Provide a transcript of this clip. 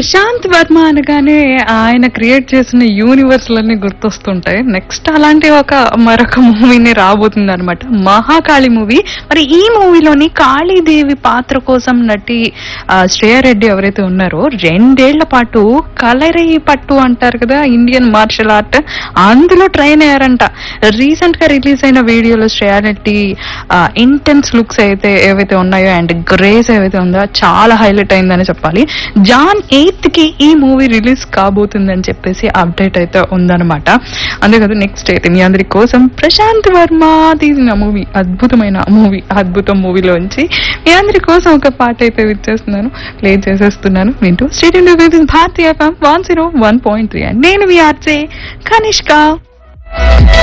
ప్రశాంత్ వర్మ అనగానే ఆయన క్రియేట్ చేసిన యూనివర్స్ లన్నీ గుర్తొస్తుంటాయి నెక్స్ట్ అలాంటి ఒక మరొక మూవీని రాబోతుంది అనమాట మహాకాళి మూవీ మరి ఈ మూవీలోని కాళీదేవి పాత్ర కోసం నటి ఆ, శ్రేయ రెడ్డి ఎవరైతే ఉన్నారో రెండేళ్ల పాటు కలరై పట్టు అంటారు కదా ఇండియన్ మార్షల్ ఆర్ట్ అందులో ట్రైన్ అయ్యారంట రీసెంట్ గా రిలీజ్ అయిన వీడియోలో శ్రేయ రెడ్డి ఇంటెన్స్ లుక్స్ అయితే ఏవైతే ఉన్నాయో అండ్ గ్రేస్ ఏవైతే ఉందో చాలా హైలైట్ అయిందని చెప్పాలి జాన్ ఎయిత్ కి ఈ మూవీ రిలీజ్ కాబోతుందని చెప్పేసి అప్డేట్ అయితే ఉందన్నమాట అంతే కదా నెక్స్ట్ అయితే మీ అందరి కోసం ప్రశాంత్ వర్మ తీసిన మూవీ అద్భుతమైన మూవీ అద్భుతం మూవీలోంచి మీ అందరి కోసం ఒక పాట అయితే విచ్చేస్తున్నాను ప్లే చేసేస్తున్నాను వింటూ స్టేట్ ఇండియా భారతీయ one zero one point three నేను మీ ఆర్జే కనిష్క